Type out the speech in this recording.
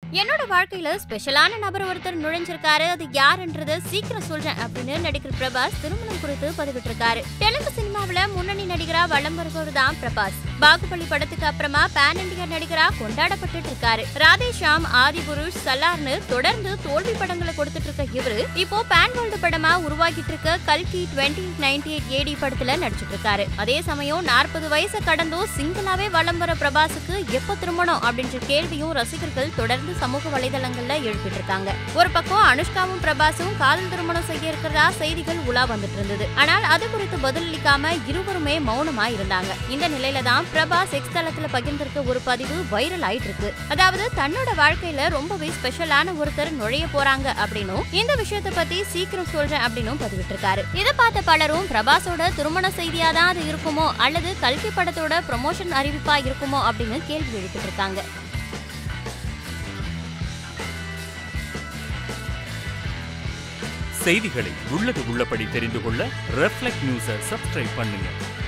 என்னோட வாழ்க்கையில ஸ்பெஷலான நபர் ஒருத்தர் நுழைஞ்சிருக்காரு அது யாருன்றத சீக்கிரம் சொல்றேன் அப்படின்னு நடிகர் பிரபாஸ் திருமணம் குறித்து பதிவிட்டிருக்காரு தெலுங்கு சினிமாவுல முன்னணி நடிகரா வலம் வருபவர் தான் பிரபாஸ் பாகுபலி படத்துக்கு அப்புறமா பேன் இண்டியா நடிகரா கொண்டாடப்பட்டு இருக்காரு ராதேஷாம் ஆதி புருஷ் சலார்னு தொடர்ந்து தோல்வி படங்களை கொடுத்துட்டு இருக்க இவரு இப்போ பேன் வேர்ல்டு படமா உருவாக்கிட்டு இருக்க கல்கி டுவெண்ட்டி நைன்டி எயிட் ஏடி படத்துல நடிச்சிட்டு இருக்காரு அதே சமயம் நாற்பது வயசு கடந்தும் சிங்கிளாவே வலம் வர பிரபாஸுக்கு எப்போ திருமணம் அப்படின்ற கேள்வியும் ரசிகர்கள் தொடர்ந்து சமூக வலைதளங்கள்ல எழுப்பிட்டு இருக்காங்க ஒரு பக்கம் அனுஷ்காவும் பிரபாஸும் காதல் திருமணம் செய்ய இருக்கிறதா செய்திகள் உலா வந்துட்டு இருந்தது ஆனால் அது குறித்து பதிலளிக்காம இருவருமே மௌனமா இருந்தாங்க இந்த நிலையில தான் பிரபாஸ் எக்ஸ் தளத்துல பகிர்ந்திருக்க ஒரு பதிவு வைரல் ஆயிட்டு இருக்கு அதாவது தன்னோட வாழ்க்கையில ரொம்பவே ஸ்பெஷலான ஒருத்தர் நுழைய போறாங்க அப்படின்னும் இந்த விஷயத்தை பத்தி சீக்கிரம் சொல்றேன் அப்படின்னும் பதிவிட்டிருக்காரு இதை பார்த்த பலரும் பிரபாஸோட திருமண செய்தியா தான் அது இருக்குமோ அல்லது கல்கி படத்தோட ப்ரொமோஷன் அறிவிப்பா இருக்குமோ அப்படின்னு கேள்வி எழுப்பிட்டு இருக்காங்க செய்திகளை உள்ளது உள்ளபடி தெரிந்து கொள்ள ரெஃப்ளெக்ட் நியூஸை சப்ஸ்கிரைப் பண்ணுங்க